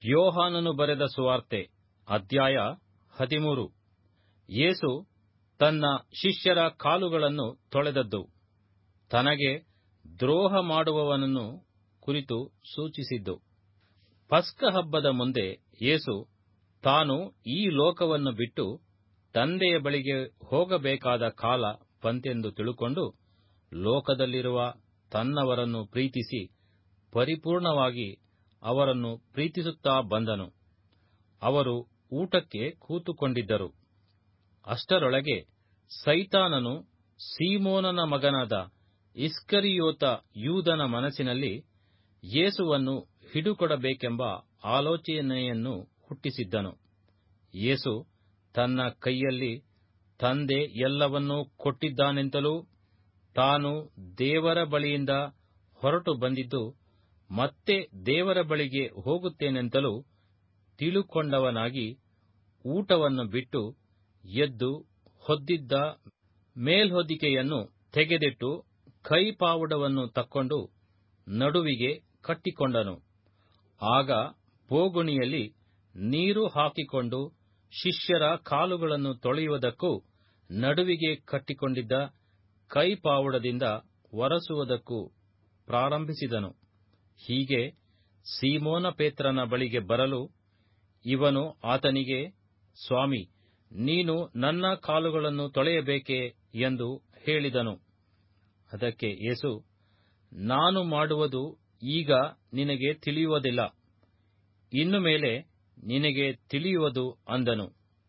ಯೋಹಾನನು ಬರೆದ ಸುವಾರ್ತೆ ಅಧ್ಯಾಯ ಹದಿಮೂರು ಯೇಸು ತನ್ನ ಶಿಷ್ಯರ ಕಾಲುಗಳನ್ನು ತೊಳೆದದ್ದು ತನಗೆ ದ್ರೋಹ ಮಾಡುವವನನ್ನು ಕುರಿತು ಸೂಚಿಸಿದ್ದು ಪಸ್ಕ ಹಬ್ಬದ ಮುಂದೆ ಯೇಸು ತಾನು ಈ ಲೋಕವನ್ನು ಬಿಟ್ಟು ತಂದೆಯ ಬಳಿಗೆ ಹೋಗಬೇಕಾದ ಕಾಲ ಬಂತೆಂದು ತಿಳುಕೊಂಡು ಲೋಕದಲ್ಲಿರುವ ತನ್ನವರನ್ನು ಪ್ರೀತಿಸಿ ಪರಿಪೂರ್ಣವಾಗಿ ಅವರನ್ನು ಪ್ರೀತಿಸುತ್ತಾ ಬಂದನು ಅವರು ಊಟಕ್ಕೆ ಕೂತುಕೊಂಡಿದ್ದರು ಅಷ್ಟರೊಳಗೆ ಸೈತಾನನು ಸೀಮೋನನ ಮಗನಾದ ಇಸ್ಕರಿಯೋತ ಯೂದನ ಮನಸ್ಸಿನಲ್ಲಿ ಯೇಸುವನ್ನು ಹಿಡುಕೊಡಬೇಕೆಂಬ ಆಲೋಚನೆಯನ್ನು ಹುಟ್ಟಿಸಿದ್ದನು ಯೇಸು ತನ್ನ ಕೈಯಲ್ಲಿ ತಂದೆ ಎಲ್ಲವನ್ನೂ ಕೊಟ್ಟಿದ್ದಾನೆಂತಲೂ ತಾನು ದೇವರ ಬಳಿಯಿಂದ ಹೊರಟು ಬಂದಿದ್ದು ಮತ್ತೆ ದೇವರ ಬಳಿಗೆ ಹೋಗುತ್ತೇನೆಂತಲೂ ತಿಳುಕೊಂಡವನಾಗಿ ಊಟವನ್ನು ಬಿಟ್ಟು ಎದ್ದು ಹೊದ್ದಿದ್ದ ಮೇಲ್ಹೊದಿಕೆಯನ್ನು ತೆಗೆದಿಟ್ಟು ಕೈಪಾವುಡವನ್ನು ತಕ್ಕೊಂಡು ನಡುವಿಗೆ ಕಟ್ಟಿಕೊಂಡನು ಆಗ ಬೋಗುಣಿಯಲ್ಲಿ ನೀರು ಹಾಕಿಕೊಂಡು ಶಿಷ್ಯರ ಕಾಲುಗಳನ್ನು ತೊಳೆಯುವುದಕ್ಕೂ ನಡುವಿಗೆ ಕಟ್ಟಿಕೊಂಡಿದ್ದ ಕೈಪಾವುಡದಿಂದ ಒರಸುವುದಕ್ಕೂ ಪ್ರಾರಂಭಿಸಿದನು ಹೀಗೆ ಸೀಮೋನ ಪೇತ್ರನ ಬಳಿಗೆ ಬರಲು ಇವನು ಆತನಿಗೆ ಸ್ವಾಮಿ ನೀನು ನನ್ನ ಕಾಲುಗಳನ್ನು ತೊಳೆಯಬೇಕೇ ಎಂದು ಹೇಳಿದನು ಅದಕ್ಕೆ ಯೇಸು ನಾನು ಮಾಡುವುದು ಈಗ ನಿನಗೆ ತಿಳಿಯುವುದಿಲ್ಲ ಇನ್ನು ಮೇಲೆ ನಿನಗೆ ತಿಳಿಯುವುದು ಅಂದನು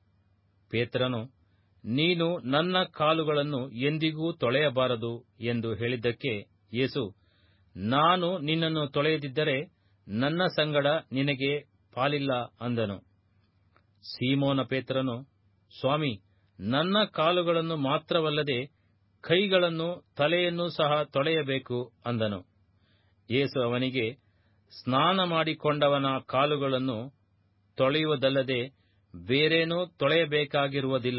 ಪೇತ್ರನು ನೀನು ನನ್ನ ಕಾಲುಗಳನ್ನು ಎಂದಿಗೂ ತೊಳೆಯಬಾರದು ಎಂದು ಹೇಳಿದ್ದಕ್ಕೆ ಯೇಸು ನಾನು ನಿನ್ನನ್ನು ತೊಳೆಯದಿದ್ದರೆ ನನ್ನ ಸಂಗಡ ನಿನಗೆ ಪಾಲಿಲ್ಲ ಅಂದನು ಸೀಮೋನ ಪೇತ್ರನು ಸ್ವಾಮಿ ನನ್ನ ಕಾಲುಗಳನ್ನು ಮಾತ್ರವಲ್ಲದೆ ಕೈಗಳನ್ನು ತಲೆಯನ್ನೂ ಸಹ ತೊಳೆಯಬೇಕು ಅಂದನು ಯೇಸು ಅವನಿಗೆ ಸ್ನಾನ ಮಾಡಿಕೊಂಡವನ ಕಾಲುಗಳನ್ನು ತೊಳೆಯುವುದಲ್ಲದೆ ಬೇರೇನೂ ತೊಳೆಯಬೇಕಾಗಿರುವುದಿಲ್ಲ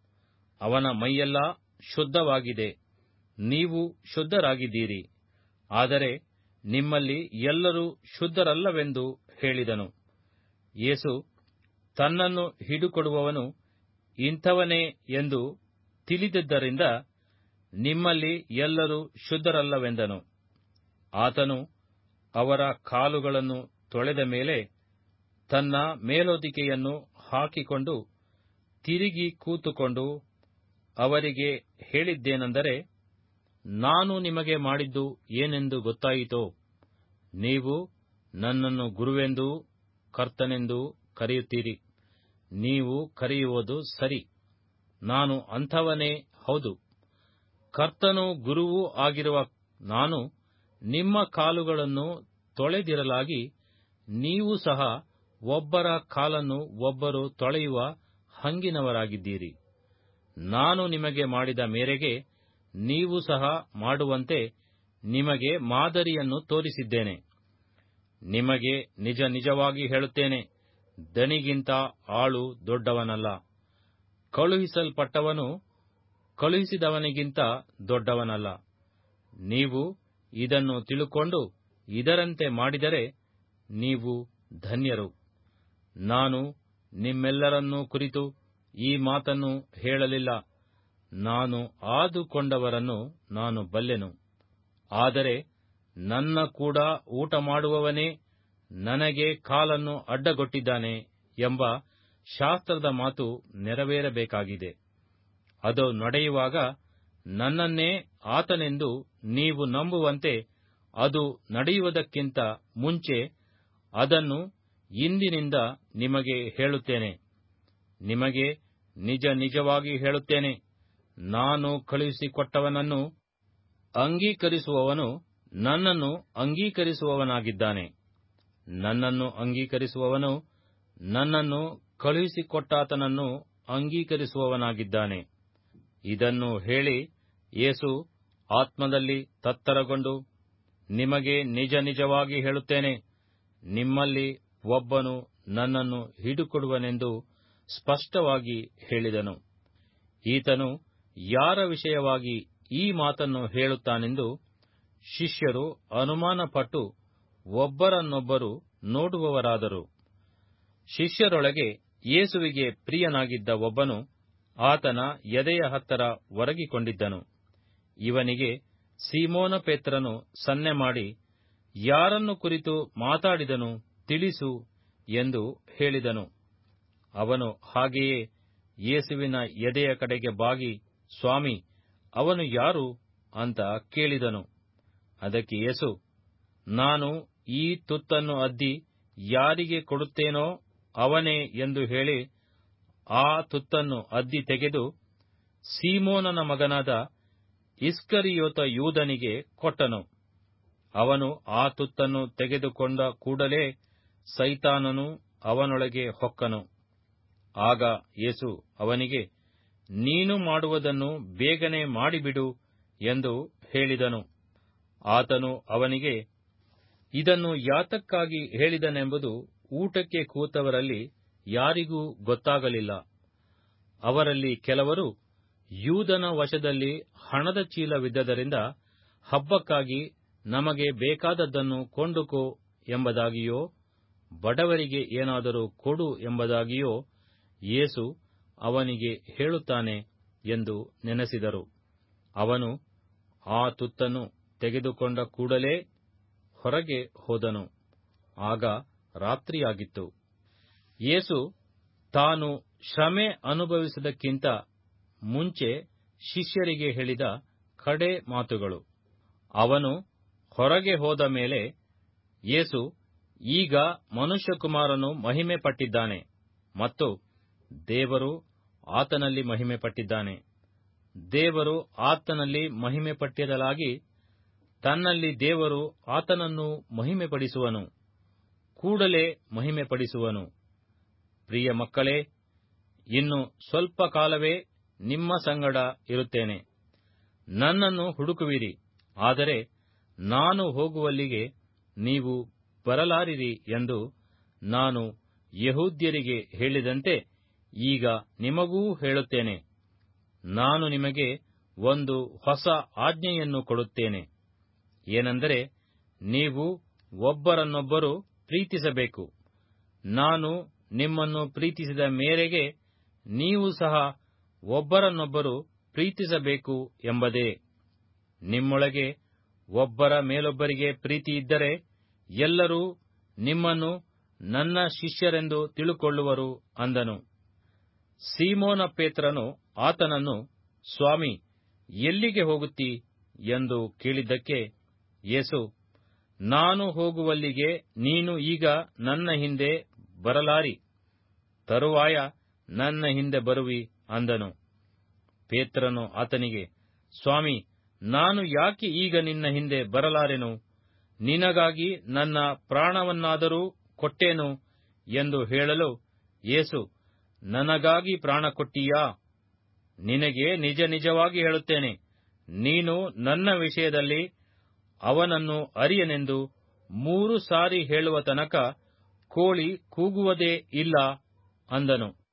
ಅವನ ಮೈಯೆಲ್ಲ ಶುದ್ಧವಾಗಿದೆ ನೀವು ಶುದ್ಧರಾಗಿದ್ದೀರಿ ಆದರೆ ನಿಮ್ಮಲ್ಲಿ ಎಲ್ಲರೂ ಶುದ್ಧರಲ್ಲವೆಂದು ಹೇಳಿದನು ಯೇಸು ತನ್ನನ್ನು ಹಿಡುಕೊಡುವವನು ಇಂಥವನೇ ಎಂದು ತಿಳಿದಿದ್ದರಿಂದ ನಿಮ್ಮಲ್ಲಿ ಎಲ್ಲರೂ ಶುದ್ಧರಲ್ಲವೆಂದನು ಆತನು ಅವರ ಕಾಲುಗಳನ್ನು ತೊಳೆದ ಮೇಲೆ ತನ್ನ ಮೇಲೊದಿಕೆಯನ್ನು ಹಾಕಿಕೊಂಡು ತಿರುಗಿ ಕೂತುಕೊಂಡು ಅವರಿಗೆ ಹೇಳಿದ್ದೇನೆಂದರೆ ನಾನು ನಿಮಗೆ ಮಾಡಿದ್ದು ಏನೆಂದು ಗೊತ್ತಾಯಿತೋ ನೀವು ನನ್ನನ್ನು ಗುರುವೆಂದೂ ಕರ್ತನೆಂದೂ ಕರೆಯುತ್ತೀರಿ ನೀವು ಕರೆಯುವುದು ಸರಿ ನಾನು ಅಂಥವನೇ ಹೌದು ಕರ್ತನೂ ಗುರುವೂ ಆಗಿರುವ ನಾನು ನಿಮ್ಮ ಕಾಲುಗಳನ್ನು ತೊಳೆದಿರಲಾಗಿ ನೀವು ಸಹ ಒಬ್ಬರ ಕಾಲನ್ನು ಒಬ್ಬರು ತೊಳೆಯುವ ಹಂಗಿನವರಾಗಿದ್ದೀರಿ ನಾನು ನಿಮಗೆ ಮಾಡಿದ ಮೇರೆಗೆ ನೀವು ಸಹ ಮಾಡುವಂತೆ ನಿಮಗೆ ಮಾದರಿಯನ್ನು ತೋರಿಸಿದ್ದೇನೆ ನಿಮಗೆ ನಿಜ ನಿಜವಾಗಿ ಹೇಳುತ್ತೇನೆ ದಣಿಗಿಂತ ಆಳು ದೊಡ್ಡವನಲ್ಲ ಕಳುಹಿಸಲ್ಪಟ್ಟವನು ಕಳುಹಿಸಿದವನಿಗಿಂತ ದೊಡ್ಡವನಲ್ಲ ನೀವು ಇದನ್ನು ತಿಳುಕೊಂಡು ಇದರಂತೆ ಮಾಡಿದರೆ ನೀವು ಧನ್ಯರು ನಾನು ನಿಮ್ಮೆಲ್ಲರನ್ನೂ ಕುರಿತು ಈ ಮಾತನ್ನು ಹೇಳಲಿಲ್ಲ ನಾನು ಆದುಕೊಂಡವರನ್ನು ನಾನು ಬಲ್ಲೆನು ಆದರೆ ನನ್ನ ಕೂಡ ಊಟ ಮಾಡುವವನೇ ನನಗೆ ಕಾಲನ್ನು ಅಡ್ಡಗೊಟ್ಟಿದ್ದಾನೆ ಎಂಬ ಶಾಸ್ತ್ರದ ಮಾತು ನೆರವೇರಬೇಕಾಗಿದೆ ಅದು ನಡೆಯುವಾಗ ನನ್ನನ್ನೇ ಆತನೆಂದು ನೀವು ನಂಬುವಂತೆ ಅದು ನಡೆಯುವುದಕ್ಕಿಂತ ಮುಂಚೆ ಅದನ್ನು ಇಂದಿನಿಂದ ನಿಮಗೆ ಹೇಳುತ್ತೇನೆ ನಿಮಗೆ ನಿಜ ನಿಜವಾಗಿ ಹೇಳುತ್ತೇನೆ ನಾನು ಕಳುಹಿಸಿಕೊಟ್ಟವನನ್ನು ಅಂಗೀಕರಿಸುವವನು ನನ್ನನ್ನು ಅಂಗೀಕರಿಸುವವನಾಗಿದ್ದಾನೆ ನನ್ನನ್ನು ಅಂಗೀಕರಿಸುವವನು ನನ್ನನ್ನು ಕಳುಹಿಸಿಕೊಟ್ಟಾತನನ್ನು ಅಂಗೀಕರಿಸುವವನಾಗಿದ್ದಾನೆ ಇದನ್ನು ಹೇಳಿ ಯೇಸು ಆತ್ಮದಲ್ಲಿ ತತ್ತರಗೊಂಡು ನಿಮಗೆ ನಿಜ ನಿಜವಾಗಿ ಹೇಳುತ್ತೇನೆ ನಿಮ್ಮಲ್ಲಿ ಒಬ್ಬನು ನನ್ನನ್ನು ಹಿಡುಕೊಡುವನೆಂದು ಸ್ಪಷ್ಟವಾಗಿ ಹೇಳಿದನು ಈತನು ಯಾರ ವಿಷಯವಾಗಿ ಈ ಮಾತನ್ನು ಹೇಳುತ್ತಾನೆಂದು ಶಿಷ್ಯರು ಅನುಮಾನಪಟ್ಟು ಒಬ್ಬರನ್ನೊಬ್ಬರು ನೋಡುವವರಾದರು ಶಿಷ್ಯರೊಳಗೆ ಯೇಸುವಿಗೆ ಪ್ರಿಯನಾಗಿದ್ದ ಒಬ್ಬನು ಆತನ ಎದೆಯ ಹತ್ತರ ಒರಗಿಕೊಂಡಿದ್ದನು ಇವನಿಗೆ ಸೀಮೋನ ಪೇತ್ರನು ಸನ್ನೆ ಮಾಡಿ ಯಾರನ್ನು ಕುರಿತು ಮಾತಾಡಿದನು ತಿಳಿಸು ಎಂದು ಹೇಳಿದನು ಅವನು ಹಾಗೆಯೇ ಯೇಸುವಿನ ಎದೆಯ ಕಡೆಗೆ ಬಾಗಿ ಸ್ವಾಮಿ ಅವನು ಯಾರು ಅಂತ ಕೇಳಿದನು ಅದಕ್ಕೆ ಯೇಸು ನಾನು ಈ ತುತ್ತನ್ನು ಅದ್ದಿ ಯಾರಿಗೆ ಕೊಡುತ್ತೇನೋ ಅವನೇ ಎಂದು ಹೇಳಿ ಆ ತುತ್ತನ್ನು ಅದ್ದಿ ತೆಗೆದು ಸೀಮೋನನ ಮಗನಾದ ಇಸ್ಕರಿಯೋತ ಯೂದನಿಗೆ ಕೊಟ್ಟನು ಅವನು ಆ ತುತ್ತನ್ನು ತೆಗೆದುಕೊಂಡ ಕೂಡಲೇ ಸೈತಾನನು ಅವನೊಳಗೆ ಹೊಕ್ಕನು ಆಗ ಯೇಸು ಅವನಿಗೆ ನೀನು ಮಾಡುವುದನ್ನು ಬೇಗನೆ ಮಾಡಿಬಿಡು ಎಂದು ಹೇಳಿದನು ಆತನು ಅವನಿಗೆ ಇದನ್ನು ಯಾತಕ್ಕಾಗಿ ಹೇಳಿದನೆಂಬುದು ಊಟಕ್ಕೆ ಕೂತವರಲ್ಲಿ ಯಾರಿಗೂ ಗೊತ್ತಾಗಲಿಲ್ಲ ಅವರಲ್ಲಿ ಕೆಲವರು ಯೂದನ ವಶದಲ್ಲಿ ಹಣದ ಚೀಲವಿದ್ದದರಿಂದ ಹಬ್ಬಕ್ಕಾಗಿ ನಮಗೆ ಬೇಕಾದದ್ದನ್ನು ಕೊಂಡುಕೋ ಎಂಬುದಾಗಿಯೋ ಬಡವರಿಗೆ ಏನಾದರೂ ಕೊಡು ಎಂಬುದಾಗಿಯೋ ಯೇಸು ಅವನಿಗೆ ಹೇಳುತ್ತಾನೆ ಎಂದು ನೆನೆಸಿದರು ಅವನು ಆ ತುತ್ತನ್ನು ತೆಗೆದುಕೊಂಡ ಕೂಡಲೇ ಹೊರಗೆ ಹೋದನು ಆಗ ರಾತ್ರಿಯಾಗಿತ್ತು ಯೇಸು ತಾನು ಶ್ರಮೆ ಅನುಭವಿಸುವುದಕ್ಕಿಂತ ಮುಂಚೆ ಶಿಷ್ಯರಿಗೆ ಹೇಳಿದ ಕಡೆ ಮಾತುಗಳು ಅವನು ಹೊರಗೆ ಹೋದ ಮೇಲೆ ಯೇಸು ಈಗ ಮನುಷ್ಯಕುಮಾರನು ಮಹಿಮೆ ಪಟ್ಟಿದ್ದಾನೆ ಮತ್ತು ದೇವರು ಆತನಲ್ಲಿ ಮಹಿಮೆ ಪಟ್ಟಿದ್ದಾನೆ ದೇವರು ಆತನಲ್ಲಿ ಮಹಿಮೆ ಪಟ್ಟಿರಲಾಗಿ ತನ್ನಲ್ಲಿ ದೇವರು ಆತನನ್ನು ಮಹಿಮೆಪಡಿಸುವನು ಕೂಡಲೇ ಮಹಿಮೆಪಡಿಸುವನು ಪ್ರಿಯ ಮಕ್ಕಳೇ ಇನ್ನು ಸ್ವಲ್ಪ ಕಾಲವೇ ನಿಮ್ಮ ಸಂಗಡ ಇರುತ್ತೇನೆ ನನ್ನನ್ನು ಹುಡುಕುವಿರಿ ಆದರೆ ನಾನು ಹೋಗುವಲ್ಲಿಗೆ ನೀವು ಬರಲಾರಿರಿ ಎಂದು ನಾನು ಯಹೂದ್ಯರಿಗೆ ಹೇಳಿದಂತೆ ಈಗ ನಿಮಗೂ ಹೇಳುತ್ತೇನೆ ನಾನು ನಿಮಗೆ ಒಂದು ಹೊಸ ಆಜ್ಞೆಯನ್ನು ಕೊಡುತ್ತೇನೆ ಏನೆಂದರೆ ನೀವು ಒಬ್ಬರನ್ನೊಬ್ಬರು ಪ್ರೀತಿಸಬೇಕು ನಾನು ನಿಮ್ಮನ್ನು ಪ್ರೀತಿಸಿದ ಮೇರೆಗೆ ನೀವು ಸಹ ಒಬ್ಬರನ್ನೊಬ್ಬರು ಪ್ರೀತಿಸಬೇಕು ಎಂಬುದೇ ನಿಮ್ಮೊಳಗೆ ಒಬ್ಬರ ಮೇಲೊಬ್ಬರಿಗೆ ಪ್ರೀತಿ ಇದ್ದರೆ ಎಲ್ಲರೂ ನಿಮ್ಮನ್ನು ನನ್ನ ಶಿಷ್ಯರೆಂದು ತಿಳುಕೊಳ್ಳುವರು ಅಂದನು ಸೀಮೋನ ಪೇತ್ರನು ಆತನನ್ನು ಸ್ವಾಮಿ ಎಲ್ಲಿಗೆ ಹೋಗುತ್ತೀ ಎಂದು ಕೇಳಿದ್ದಕ್ಕೆ ಯೇಸು ನಾನು ಹೋಗುವಲ್ಲಿಗೆ ನೀನು ಈಗ ನನ್ನ ಹಿಂದೆ ಬರಲಾರಿ ತರುವಾಯ ನನ್ನ ಹಿಂದೆ ಬರುವಿ ಅಂದನು ಪೇತ್ರನು ಆತನಿಗೆ ಸ್ವಾಮಿ ನಾನು ಯಾಕೆ ಈಗ ನಿನ್ನ ಹಿಂದೆ ಬರಲಾರೆನು ನಿನಗಾಗಿ ನನ್ನ ಪ್ರಾಣವನ್ನಾದರೂ ಕೊಟ್ಟೇನು ಎಂದು ಹೇಳಲು ಯೇಸು ನನಗಾಗಿ ಪ್ರಾಣ ಕೊಟ್ಟೀಯಾ ನಿನಗೆ ನಿಜ ನಿಜವಾಗಿ ಹೇಳುತ್ತೇನೆ ನೀನು ನನ್ನ ವಿಷಯದಲ್ಲಿ ಅವನನ್ನು ಅರಿಯನೆಂದು ಮೂರು ಸಾರಿ ಹೇಳುವ ತನಕ ಕೋಳಿ ಕೂಗುವುದೇ ಇಲ್ಲ ಅಂದನು